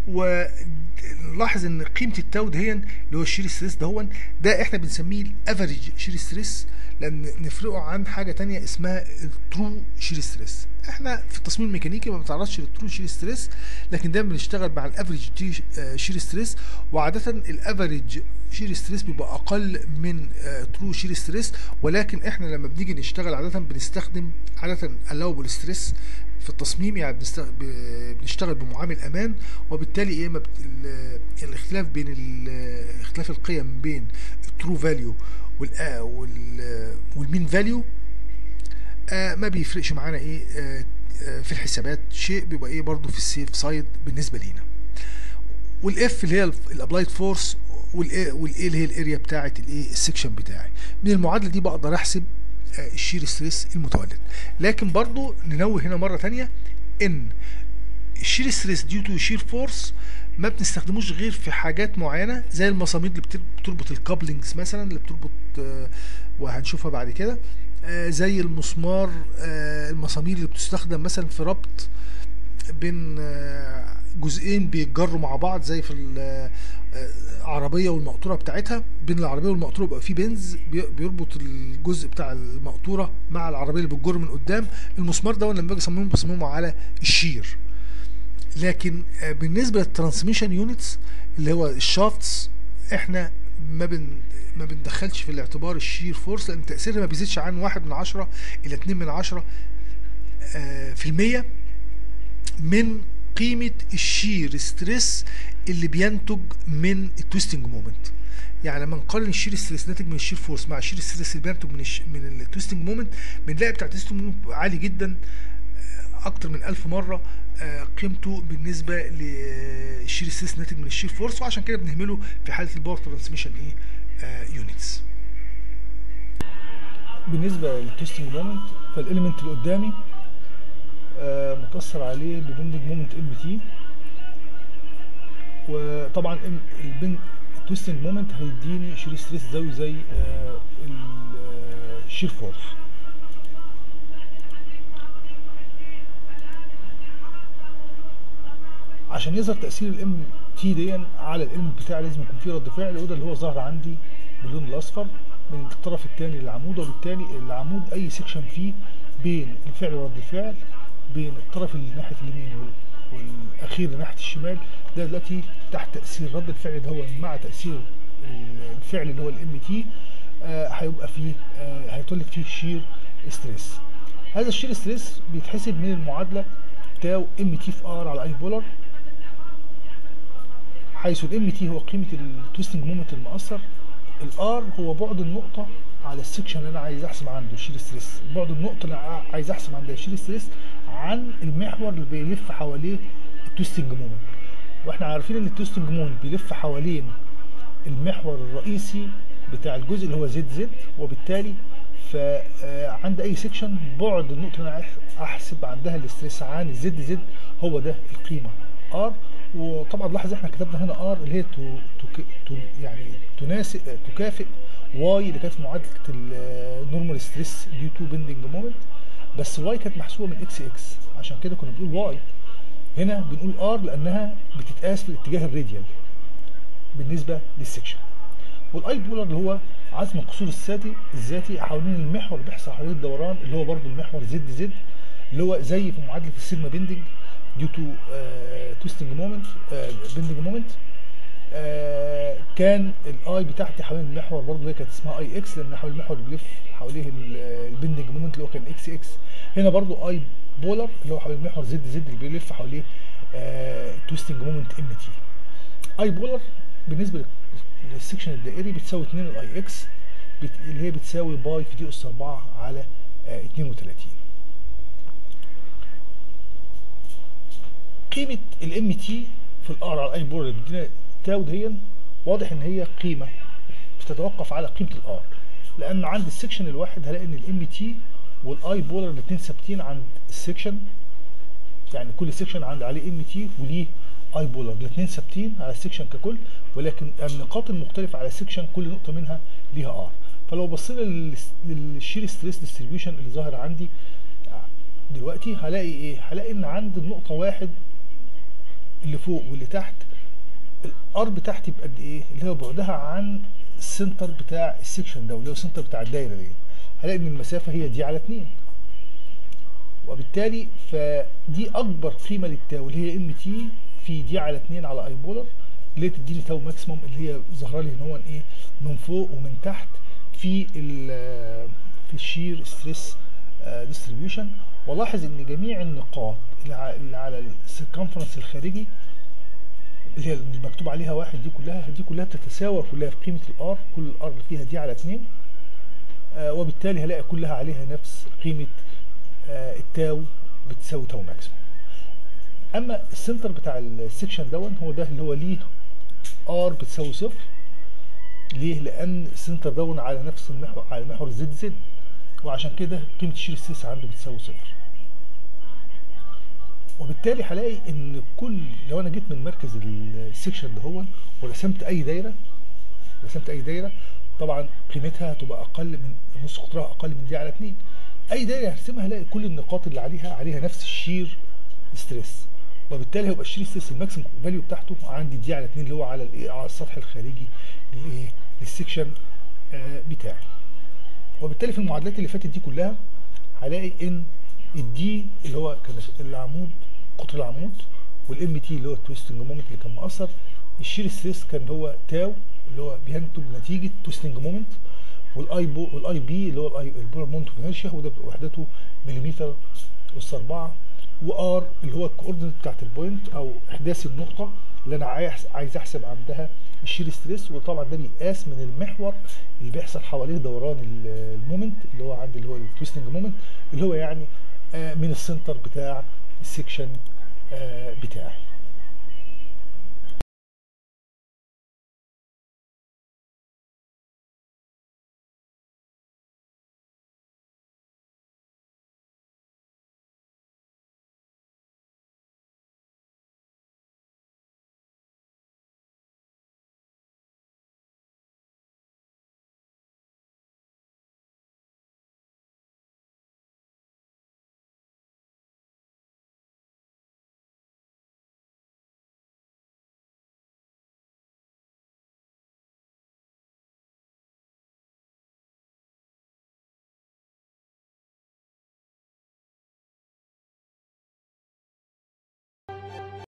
A: ونلاحظ ان قيمه التاو دهيا اللي هو الشير ستريس دهون ده احنا بنسميه الافريج شير ستريس لان نفرقه عن حاجه تانية اسمها الترو شير ستريس احنا في التصميم الميكانيكي ما بنتعرضش للترو شير ستريس لكن دايما بنشتغل مع الافريج شير ستريس وعاده الافريج شير ستريس بيبقى اقل من ترو شير ستريس ولكن احنا لما بنيجي نشتغل عاده بنستخدم عاده الاوبل ستريس في التصميم يعني بنستغ... بنشتغل بمعامل امان وبالتالي ايه ما بت... ال... الاختلاف بين ال... اختلاف القيم بين الترو فاليو وال... وال... والمين فاليو آه ما بيفرقش معانا ايه آه آه في الحسابات شيء بيبقى ايه برضو في السيف سايد بالنسبه لينا والاف اللي هي الابلايد فورس والاي والاي اللي هي الاريا بتاعه الايه السكشن بتاعي من المعادله دي بقدر احسب الشير ستريس المتولد لكن برضو ننوه هنا مره تانية ان الشير ستريس ديو تو شير فورس ما بنستخدموش غير في حاجات معينه زي المسامير اللي بتربط الكابلنجز مثلا اللي بتربط آه وهنشوفها بعد كده آه زي المسمار آه المسامير اللي بتستخدم مثلا في ربط بين جزئين بيتجروا مع بعض زي في العربيه والمقطوره بتاعتها بين العربيه والمقطوره بيبقى في بنز بيربط الجزء بتاع المقطوره مع العربيه اللي بتجر من قدام المسمار ده لما باجي اصممه بصممه على الشير لكن بالنسبه للترانسميشن يونتس اللي هو الشافتس احنا ما بن ما بندخلش في الاعتبار الشير فورس لان تاثيرها ما بيزيدش عن واحد من عشرة الى اتنين من عشرة في المية من قيمة الشير ستريس اللي بينتج من التويستنج مومنت يعني لما نقارن الشير ستريس ناتج من الشير فورس مع الشير ستريس اللي بينتج من الش... من التويستنج مومنت بنلاقي بتاع التويستنج مومنت عالي جدا اكتر من ألف مرة قيمته بالنسبة للشير ستريس ناتج من الشير فورس وعشان كده بنهمله في حالة الباور ترانسميشن ايه يونتس
B: بالنسبه للتستنج مومنت فالاليمنت اللي قدامي آه، متاثر عليه ببندنج مومنت ام بي تي وطبعا ال- البن التويستنج مومنت هيديني شير ستريس زاوي زي آه، ال- آه، الشير فورس عشان يظهر تاثير الام تي دي على الالم بتاعي لازم يكون فيه رد فعل وده اللي هو ظاهر عندي باللون الاصفر من الطرف الثاني للعمود وبالتالي العمود اي سيكشن فيه بين الفعل ورد الفعل بين الطرف اللي ناحيه اليمين وال- والاخير اللي ناحيه الشمال ده دلوقتي تحت تاثير رد الفعل ده هو مع تاثير ال- الفعل اللي هو الام تي هيبقى فيه آه، هيتولد فيه شير ستريس هذا الشير ستريس بيتحسب من المعادله تاو ام تي في ار على اي بولر حيث الام تي هو قيمه التويستنج مومنت المؤثر الار هو بعد النقطه على السكشن اللي انا عايز احسب عنده الشير ستريس بعد النقطه اللي انا عايز احسب عندها الشير ستريس عن المحور اللي بيلف حواليه التويستنج مومنت واحنا عارفين ان التويستنج مومنت بيلف حوالين المحور الرئيسي بتاع الجزء اللي هو زد زد وبالتالي فعند اي سيكشن بعد النقطه اللي انا احسب عندها الاستريس عن الزد زد هو ده القيمه ار وطبعا لاحظ احنا كتبنا هنا ار اللي هي تو تو تو يعني تناسب تكافئ واي اللي كانت في معادله النورمال ستريس ديو تو بندنج مومنت بس واي كانت محسوبه من اكس اكس عشان كده كنا بنقول واي هنا بنقول ار لانها بتتقاس في الاتجاه الراديال بالنسبه للسكشن والاي بولر اللي هو عزم القصور الذاتي الذاتي حوالين المحور اللي بيحصل حوالين الدوران اللي هو برضو المحور زد زد اللي هو زي في معادله السيجما بيندنج ديو تو تويستنج مومنت بيندنج مومنت كان الاي بتاعتي حوالين المحور برضو اللي هي كانت اسمها اي اكس لان حوالين المحور اللي بيلف حواليه البيندنج مومنت اللي هو كان اكس اكس هنا برضو اي بولر اللي هو حوالين المحور زد زد اللي بيلف حواليه تويستنج مومنت ام تي اي بولر بالنسبه للسكشن الدائري بتساوي 2 الاي اكس اللي هي بتساوي باي في دي اس 4 على آه 32 قيمه الام تي في الار على الاي بولر اللي بتدينا تاو دهيا واضح ان هي قيمه بتتوقف على قيمه الار لان عند السكشن الواحد هلاقي ان الام تي والاي بولر الاثنين ثابتين عند السكشن يعني كل سكشن عند عليه ام تي وليه اي بولر الاثنين ثابتين على السكشن ككل ولكن النقاط المختلفه على السكشن كل نقطه منها ليها ار فلو بصينا للشير ستريس ديستريبيوشن اللي ظاهر عندي دلوقتي هلاقي ايه هلاقي ان عند النقطه واحد اللي فوق واللي تحت الار بتاعتي بقد ايه اللي هو بعدها عن السنتر بتاع السكشن ده واللي هو السنتر بتاع الدايره دي هلاقي ان المسافه هي دي على 2 وبالتالي فدي اكبر قيمه للتاو اللي هي ام تي في دي على 2 على اي بولر اللي تديني تاو ماكسيموم اللي هي ظاهره لي ان هو ايه من فوق ومن تحت في في الشير ستريس ديستريبيوشن ولاحظ ان جميع النقاط اللي على السيركمفرنس الخارجي اللي هي المكتوب عليها واحد دي كلها دي كلها بتتساوى كلها في قيمه الار كل الار اللي فيها دي على 2 آه وبالتالي هلاقي كلها عليها نفس قيمه آه التاو بتساوي تاو ماكسيموم اما السنتر بتاع السكشن دون هو ده اللي هو ليه ار بتساوي صفر ليه لان السنتر دون على نفس المحور على محور زد زد وعشان كده قيمه الشير ستريس عنده بتساوي صفر وبالتالي هلاقي ان كل لو انا جيت من مركز السكشن ده هو ورسمت اي دايره رسمت اي دايره طبعا قيمتها هتبقى اقل من نص قطرها اقل من دي على 2 اي دايره هرسمها هلاقي كل النقاط اللي عليها عليها نفس الشير ستريس وبالتالي هيبقى الشير ستريس الماكسيمم فاليو بتاعته عندي دي على 2 اللي هو على الايه على السطح الخارجي للايه للسكشن آه بتاعي وبالتالي في المعادلات اللي فاتت دي كلها هلاقي ان الدي اللي هو كان العمود قطر العمود والام تي اللي هو التويستنج مومنت اللي كان مؤثر الشير ستريس كان هو تاو اللي هو بينتج نتيجه تويستنج مومنت والاي بو والاي بي اللي هو الاي البولار مومنت اوف انرشيا وده وحدته مليمتر اس 4 وار اللي هو الكوردينيت بتاعت البوينت او احداث النقطه اللي انا عايز عايز احسب عندها الشير ستريس وطبعا ده بيقاس من المحور اللي بيحصل حواليه دوران المومنت اللي هو عندي اللي هو التويستنج مومنت اللي هو يعني من السنتر بتاع السكشن بتاعي